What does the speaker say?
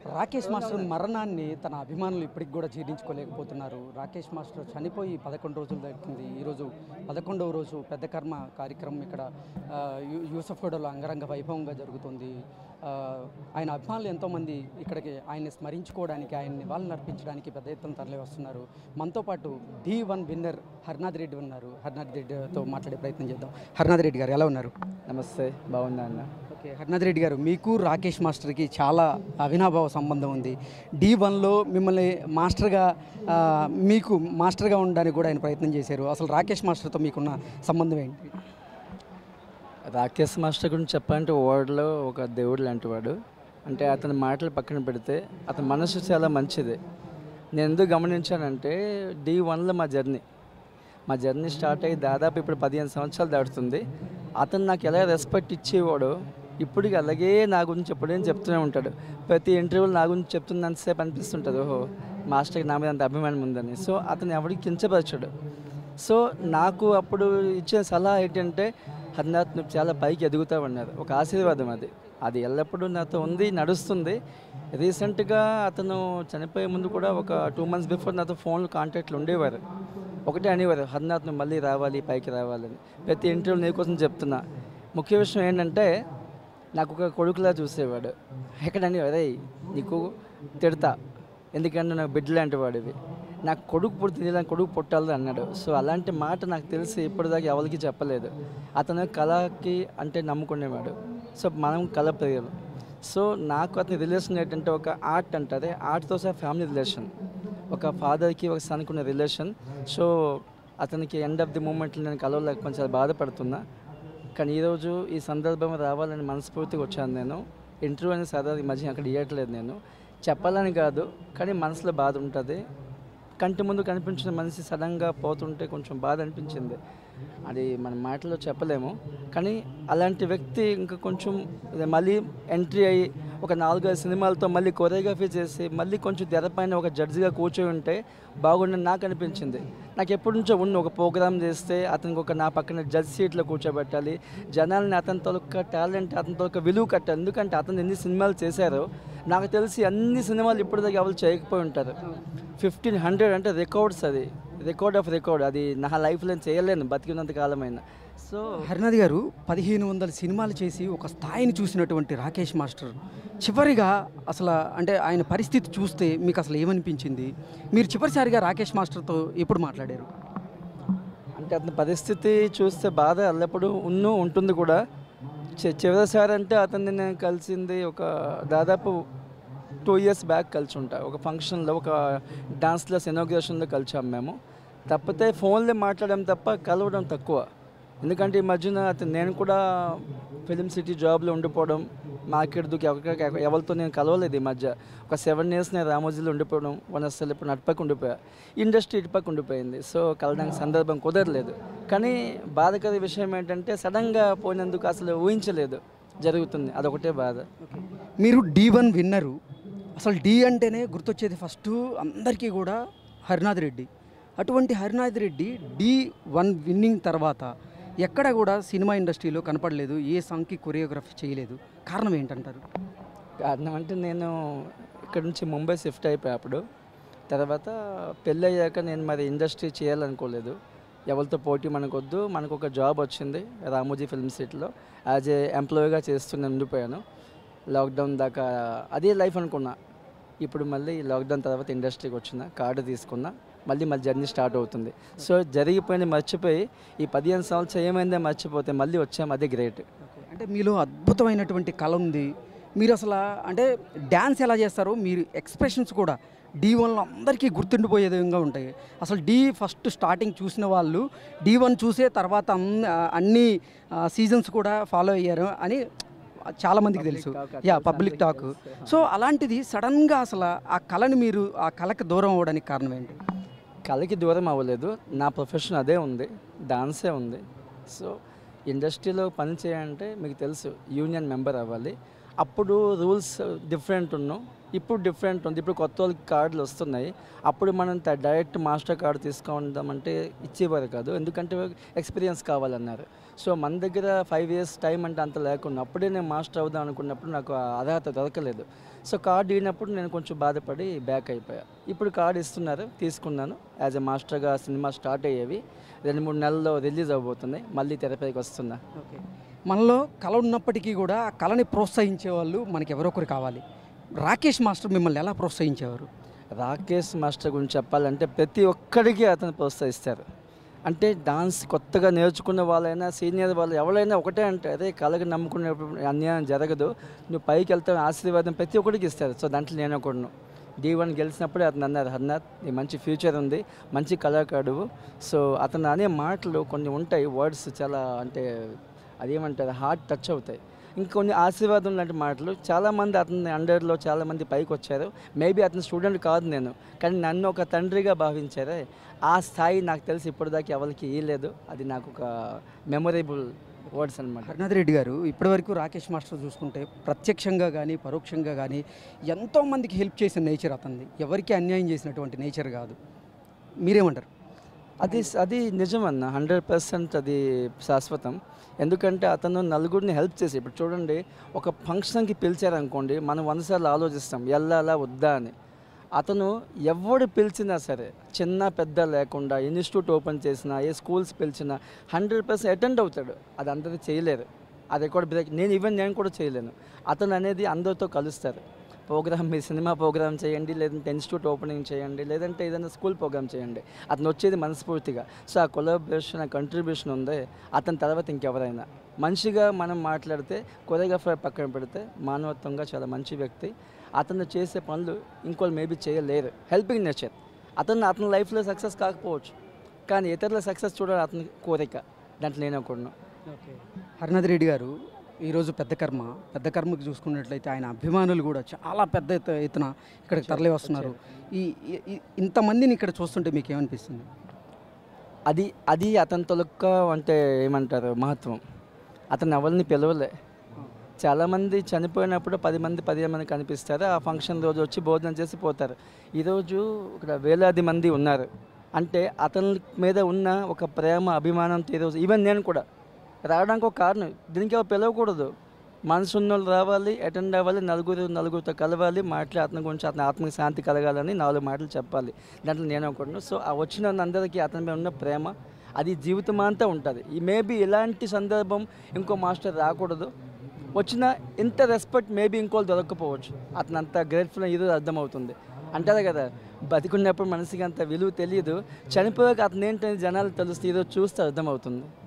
Rakesh master మరణాన్ని తన అభిమానులు ఇప్పటికి కూడా జీర్ణించుకోలేకపోతున్నారు రాకేష్ మాస్టర్ చనిపోయి పదకొండు రోజులు దక్కింది ఈరోజు పదకొండవ రోజు పెద్ద కర్మ కార్యక్రమం ఇక్కడ ఆ, యూ- యూసఫ్గూడలో అంగరంగ వైభవంగా జరుగుతుంది ఆ, ఆయన అభిమానులు ఎంతోమంది ఇక్కడికి ఆయన్ని స్మరించుకోవడానికి ఆయన్ని నివాళులు అర్పించడానికి పెద్ద ఎత్తున తరలి వస్తున్నారు మనతో పాటు D one winner Harnath Reddy ఉన్నారు హర్నాథ్ రెడ్డితో మాట్లాడే ప్రయత్నం చేద్దాం హర్నాథ్ రెడ్డి గారు ఎలా ఉన్నారు నమస్తే బాగుందా అన్న ఓకే హర్నాథ్ రెడ్డి గారు మీకు రాకేష్ మాస్టర్కి చాలా అవినాభావ సంబంధం ఉంది డి వన్లో మిమ్మల్ని మాస్టర్గా ఆ, మీకు మాస్టర్గా ఉండడానికి కూడా ఆయన ప్రయత్నం చేశారు అసలు రాకేష్ మాస్టర్తో మీకున్న సంబంధం ఏంటి రాకేష్ మాస్టర్ గురించి చెప్పాలంటే వరల్డ్లో ఒక దేవుడు లాంటి వాడు అంటే అతని మాటలు పక్కన పెడితే అతని మనసు చాలా మంచిది నేను ఎందుకు గమనించానంటే డి వన్లో మా జర్నీ మా జర్నీ స్టార్ట్ అయ్యి దాదాపు ఇప్పుడు పదిహేను సంవత్సరాలు దాటుతుంది అతను నాకు ఎలా రెస్పెక్ట్ ఇచ్చేవాడో ఇప్పటికి అలాగే నా గురించి ఎప్పుడైనా చెప్తూనే ఉంటాడు ప్రతి ఇంటర్వ్యూలో నా గురించి చెప్తున్నంతసేపు అనిపిస్తుంటుంది ఓహో మాస్టర్కి నా మీద అంత అభిమానం ఉందని సో అతను ఎవరికి కించపరచాడు సో నాకు అప్పుడు ఇచ్చిన సలహా ఏంటంటే హర్నాథ్ నువ్వు చాలా పైకి ఎదుగుతావన్నారు ఒక ఆశీర్వాదం అది అది ఎల్లప్పుడూ నాతో ఉంది నడుస్తుంది రీసెంట్గా అతను చనిపోయే ముందు కూడా ఒక టూ మంత్స్ బిఫోర్ నాతో ఫోన్లో కాంటాక్ట్లు ఉండేవారు ఒకటే అనేవారు హర్నాథ్ నువ్వు మళ్ళీ రావాలి పైకి రావాలని ప్రతి ఇంటర్వ్యూ నీ కోసం చెప్తున్నా ముఖ్య విషయం ఏంటంటే నాకు ఒక కొడుకులా చూసేవాడు ఎక్కడని అరే నీకు తిడతా ఎందుకంటే నాకు బిడ్డ లాంటి వాడివి నాకు కొడుకు పుడుతుంది నాకు కొడుకు పుట్టాలి అన్నాడు సో అలాంటి మాట నాకు తెలిసి ఇప్పటిదాకా ఎవరికి చెప్పలేదు అతను కళకి అంటే నమ్ముకునేవాడు సో మనం కళ ప్రియులు సో నాకు అతని రిలేషన్ ఏంటంటే ఒక ఆర్ట్ అంటారే ఆర్ట్తో సహా ఫ్యామిలీ రిలేషన్ ఒక ఫాదర్కి ఒక సన్కి ఉన్న రిలేషన్ సో అతనికి ఎండ్ ఆఫ్ ది మూమెంట్లో నేను కలవలేక కొంచెం బాధపడుతున్నా కానీ ఈరోజు ఈ సందర్భం రావాలని మనస్ఫూర్తిగా వచ్చాను నేను ఇంటర్వ్యూ అనేది సరదా ఈ మధ్య అక్కడ ఇవ్వట్లేదు నేను చెప్పాలని కాదు కానీ మనసులో బాధ ఉంటుంది కంటి ముందు కనిపించిన మనిషి సడన్గా పోతుంటే కొంచెం బాధ అనిపించింది అది మన మాటలో చెప్పలేము కానీ అలాంటి వ్యక్తి ఇంకా కొంచెం మళ్ళీ ఎంట్రీ అయ్యి ఒక నాలుగైదు సినిమాలతో మళ్ళీ కొరియోగ్రఫీ చేసి మళ్ళీ కొంచెం తెరపైన ఒక జడ్జిగా కూర్చొని ఉంటే బాగుండని నాకు అనిపించింది నాకు ఎప్పటి నుంచో ఉన్న ఒక ప్రోగ్రామ్ చేస్తే అతనికి ఒక నా పక్కన జడ్జ్ సీట్లో కూర్చోబెట్టాలి జనాల్ని అతని తొలక టాలెంట్ అతని తొలక విలువ కట్టాలి ఎందుకంటే అతను ఎన్ని సినిమాలు చేశారో నాకు తెలిసి అన్ని సినిమాలు ఇప్పటిదాకా ఎవరు చేయకపోయి ఉంటారు ఫిఫ్టీన్ హండ్రెడ్ అంటే రికార్డ్స్ అది రికార్డ్ ఆఫ్ రికార్డ్ అది నా లైఫ్లో చేయలేను బతికినంత కాలమైనా సో హరినాథ్ గారు పదిహేను వందల సినిమాలు చేసి ఒక స్థాయిని చూసినటువంటి రాకేష్ మాస్టర్ చివరిగా అసలు అంటే ఆయన పరిస్థితి చూస్తే మీకు అసలు ఏమనిపించింది మీరు చివరిసారిగా రాకేష్ మాస్టర్తో ఎప్పుడు మాట్లాడారు అంటే అతని పరిస్థితి చూస్తే బాధ ఎల్లప్పుడూ ఉన్ను ఉంటుంది కూడా చి- చివరిసారి అంటే అతన్ని నేను కలిసింది ఒక దాదాపు టూ ఇయర్స్ బ్యాక్ కలిసి ఉంటా ఒక ఫంక్షన్లో ఒక డాన్స్లో సెనోగ్రేషన్లో కలిసాం మేము తప్పితే ఫోన్లో మాట్లాడడం తప్ప కలవడం తక్కువ ఎందుకంటే ఈ మధ్యన అతను నేను కూడా ఫిలిం సిటీ జాబ్లో ఉండిపోవడం మార్కెట్ దూకి ఎవరికి ఎవరితో నేను కలవలేదు ఈ మధ్య ఒక సెవెన్ ఇయర్స్ నేను రామోజీలో ఉండిపోవడం వన్ అసలు ఇప్పుడు నటుపక్క ఉండిపోయా ఇండస్ట్రీ ఇటుపక్క ఉండిపోయింది సో కలవడానికి సందర్భం కుదరలేదు కానీ బాధకర విషయం ఏంటంటే సడన్గా పోయినందుకు అసలు ఊహించలేదు జరుగుతుంది అదొకటే బాధ మీరు డి వన్ విన్నరు అసలు డి అంటేనే గుర్తొచ్చేది ఫస్ట్ అందరికీ కూడా హరినాథ్ రెడ్డి అటువంటి Harinath Reddy D one winning తర్వాత ఎక్కడ కూడా సినిమా ఇండస్ట్రీలో కనపడలేదు ఏ సాంగ్కి కొరియోగ్రఫీ చేయలేదు కారణం ఏంటంటారు కారణం అంటే నేను ఇక్కడ నుంచి ముంబై షిఫ్ట్ అయిపోయా అప్పుడు తర్వాత పెళ్ళి అయ్యాక నేను మరి ఇండస్ట్రీ చేయాలనుకోలేదు ఎవరితో పోటీ మనకొద్దు మనకు ఒక జాబ్ వచ్చింది రామోజీ ఫిల్మ్ సిటీలో యాజ్ ఏ ఎంప్లాయీగా చేస్తూ నేను ఉండిపోయాను లాక్డౌన్ దాకా అదే లైఫ్ అనుకున్నా ఇప్పుడు మళ్ళీ లాక్డౌన్ తర్వాత ఇండస్ట్రీకి వచ్చిన కార్డు తీసుకున్నా మళ్ళీ మళ్ళీ జర్నీ స్టార్ట్ అవుతుంది సో జరిగిపోయింది మర్చిపోయి ఈ పదిహేను సంవత్సరం ఏమైందో మర్చిపోతే మళ్ళీ వచ్చాము అదే గ్రేట్ అంటే మీలో అద్భుతమైనటువంటి కళ ఉంది మీరు అసలు అంటే డ్యాన్స్ ఎలా చేస్తారో మీరు ఎక్స్ప్రెషన్స్ కూడా డి వన్లో అందరికీ గుర్తుండిపోయే విధంగా ఉంటాయి అసలు డి ఫస్ట్ స్టార్టింగ్ చూసిన వాళ్ళు డి వన్ చూసే తర్వాత అన్ని అన్ని సీజన్స్ కూడా ఫాలో అయ్యారు అని చాలామందికి తెలుసు talk, yeah public talk so అలాంటిది సడన్గా అసలు ఆ కళని మీరు ఆ కళకి దూరం అవ్వడానికి కారణం ఏంటి కళకి దూరం అవ్వలేదు నా ప్రొఫెషన్ అదే ఉంది డాన్సే ఉంది సో ఇండస్ట్రీలో పని చేయాలంటే మీకు తెలుసు యూనియన్ మెంబర్ అవ్వాలి అప్పుడు రూల్స్ డిఫరెంట్ ఉన్నాం ఇప్పుడు డిఫరెంట్ ఉంది ఇప్పుడు కొత్త వాళ్ళకి కార్డులు వస్తున్నాయి అప్పుడు మనం త- డైరెక్ట్ మాస్టర్ కార్డు తీసుకుందామంటే ఇచ్చేవారు కాదు ఎందుకంటే ఎక్స్పీరియన్స్ కావాలన్నారు సో మన దగ్గర ఫైవ్ ఇయర్స్ టైం అంటే అంత లేకుండా అప్పుడే నేను మాస్టర్ అవుదాం అనుకున్నప్పుడు నాకు ఆ అర్హత దొరకలేదు సో కార్డు ఇచ్చినప్పుడు నేను కొంచెం బాధపడి బ్యాక్ అయిపోయా ఇప్పుడు కార్డు ఇస్తున్నారు తీసుకున్నాను యాజ్ ఎ మాస్టర్గా సినిమా స్టార్ట్ అయ్యేవి రెండు మూడు నెలల్లో రిలీజ్ అవబోతున్నాయి మళ్ళీ తెరపైకి వస్తున్నా ఓకే మనలో కళ ఉన్నప్పటికీ కూడా ఆ కళని ప్రోత్సహించే వాళ్ళు మనకి ఎవరో ఒకరు కావాలి రాకేష్ మాస్టర్ మిమ్మల్ని ఎలా ప్రోత్సహించేవారు రాకేష్ మాస్టర్ గురించి చెప్పాలంటే ప్రతి ఒక్కడికి అతను ప్రోత్సహిస్తారు అంటే డాన్స్ కొత్తగా నేర్చుకున్న వాళ్ళైనా సీనియర్ వాళ్ళు ఎవరైనా ఒకటే అంటే అదే కళకు నమ్ముకునేప్పుడు అన్యాయం జరగదు నువ్వు పైకి వెళ్తావు ఆశీర్వాదం ప్రతి ఒక్కడికి ఇస్తారు సో దాంట్లో నేను ఒకడును డి వన్ గెలిచినప్పుడే అతను అన్నారు హర్నాథ్ నీ మంచి ఫ్యూచర్ ఉంది మంచి కళాకారుడు సో అతను అనే మాటలు కొన్ని ఉంటాయి వర్డ్స్ చాలా అంటే అదేమంటారు హార్ట్ టచ్ అవుతాయి ఇంకొన్ని ఆశీర్వాదం లాంటి మాటలు చాలామంది అతని అండర్లో చాలామంది పైకి వచ్చారు మేబీ అతని స్టూడెంట్ కాదు నేను కానీ నన్ను ఒక తండ్రిగా భావించారే ఆ స్థాయి నాకు తెలిసి ఇప్పటిదాకా ఎవరికి ఇయ్యలేదు అది నాకు ఒక మెమొరబుల్ వర్డ్స్ అనమాట హరినాథ్ రెడ్డి గారు ఇప్పటివరకు రాకేష్ మాస్టర్ చూసుకుంటే ప్రత్యక్షంగా కానీ పరోక్షంగా కానీ ఎంతోమందికి హెల్ప్ చేసిన నేచర్ అతనిది ఎవరికి అన్యాయం చేసినటువంటి నేచర్ కాదు మీరేమంటారు అది అది నిజమన్న హండ్రెడ్ పర్సెంట్ అది శాశ్వతం ఎందుకంటే అతను నలుగురిని హెల్ప్ చేసి ఇప్పుడు చూడండి ఒక ఫంక్షన్కి పిలిచారనుకోండి మనం వందసార్లు ఆలోచిస్తాం వెళ్ళాలా వద్దా అని అతను ఎవడు పిలిచినా సరే చిన్న పెద్ద లేకుండా ఇన్స్టిట్యూట్ ఓపెన్ చేసినా ఏ స్కూల్స్ పిలిచినా హండ్రెడ్ పర్సెంట్ అటెండ్ అవుతాడు అది అందరూ చేయలేరు అది ఎక్కడ బ్రేక్ నేను ఈవెన్ నేను కూడా చేయలేను అతను అనేది అందరితో కలుస్తారు ప్రోగ్రామ్ మీ సినిమా ప్రోగ్రామ్ చేయండి లేదంటే ఇన్స్టిట్యూట్ ఓపెనింగ్ చేయండి లేదంటే ఏదైనా స్కూల్ ప్రోగ్రామ్ చేయండి అతను వచ్చేది మనస్ఫూర్తిగా సో ఆ కొలాబరేషన్ ఆ కంట్రిబ్యూషన్ ఉంది అతని తర్వాత ఇంకెవరైనా మనిషిగా మనం మాట్లాడితే కొరియోగ్రాఫర్ పక్కన పెడితే మానవత్వంగా చాలా మంచి వ్యక్తి అతను చేసే పనులు ఇంకోళ్ళు మేబీ చేయలేరు హెల్పింగ్ నేచర్ అతను అతని లైఫ్లో సక్సెస్ కాకపోవచ్చు కానీ ఇతరుల సక్సెస్ చూడాలి అతని కోరిక దాంట్లో నేను ఒకడును ఓకే హరినాథ్ రెడ్డి గారు ఈరోజు పెద్ద కర్మ పెద్ద కర్మకి చూసుకున్నట్లయితే ఆయన అభిమానులు కూడా చాలా పెద్ద ఎత్తు- ఎత్తున ఇక్కడికి తరలి వస్తున్నారు ఈ ఈ- ఈ- ఇంతమందిని ఇక్కడ చూస్తుంటే మీకు ఏమనిపిస్తుంది అది అది అతని తొలక్క అంటే ఏమంటారు మహత్వం అతను ఎవరిని పిలవలే చాలామంది చనిపోయినప్పుడు పది మంది పదిహేను మంది కనిపిస్తారు ఆ ఫంక్షన్ రోజు వచ్చి భోజనం చేసి పోతారు ఈరోజు ఇక్కడ వేలాది మంది ఉన్నారు అంటే అతని మీద ఉన్న ఒక ప్రేమ అభిమానంతో ఈరోజు ఈవెన్ నేను కూడా రావడానికి ఒక కారణం దీనికి ఎవరు పిలవకూడదు మనసు ఉన్న వాళ్ళు రావాలి అటెండ్ అవ్వాలి నలుగురు నలుగురితో కలవాలి మాట్లాడి అతని గురించి అతని ఆత్మకి శాంతి కలగాలని నాలుగు మాటలు చెప్పాలి దాంట్లో నేను ఒకటి సో ఆ వచ్చిన అందరికీ అతని మీద ఉన్న ప్రేమ అది జీవితం అంతా ఉంటుంది ఈ మేబీ ఇలాంటి సందర్భం ఇంకో మాస్టర్ రాకూడదు వచ్చిన ఇంత రెస్పెక్ట్ మేబీ ఇంకోళ్ళు దొరకకపోవచ్చు అతను అంత గ్రేట్ఫుల్ ఈరోజు అర్థమవుతుంది అంటారు కదా బతికున్నప్పుడు మనిషికి అంత విలువ తెలియదు చనిపోయాక అతను ఏంటని జనాలు తెలుస్తుంది ఈరోజు చూస్తే అర్థమవుతుంది